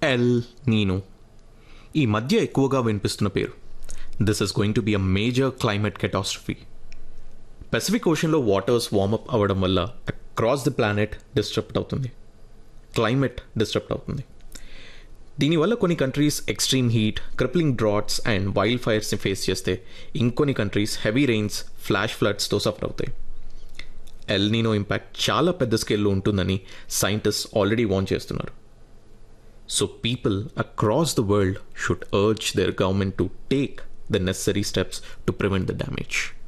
L నీనో ఈ మధ్య ఎక్కువగా వినిపిస్తున్న పేరు this is going to be a major climate catastrophe Pacific ఓషన్లో వాటర్స్ వార్మప్ అవ్వడం వల్ల అక్రాస్ ది ప్లానెట్ డిస్టర్బ్ అవుతుంది క్లైమేట్ డిస్టర్బ్ అవుతుంది దీనివల్ల కొన్ని countries extreme heat crippling droughts and wild ఫైర్స్ని ఫేస్ చేస్తే ఇంకొన్ని కంట్రీస్ హెవీ రెయిన్స్ ఫ్లాష్ ఫ్లడ్స్తో సఫర్ అవుతాయి ఎల్నీనో ఇంపాక్ట్ చాలా పెద్ద స్కేల్లో ఉంటుందని సైంటిస్ట్ ఆల్రెడీ వార్న్ చేస్తున్నారు so people across the world should urge their government to take the necessary steps to prevent the damage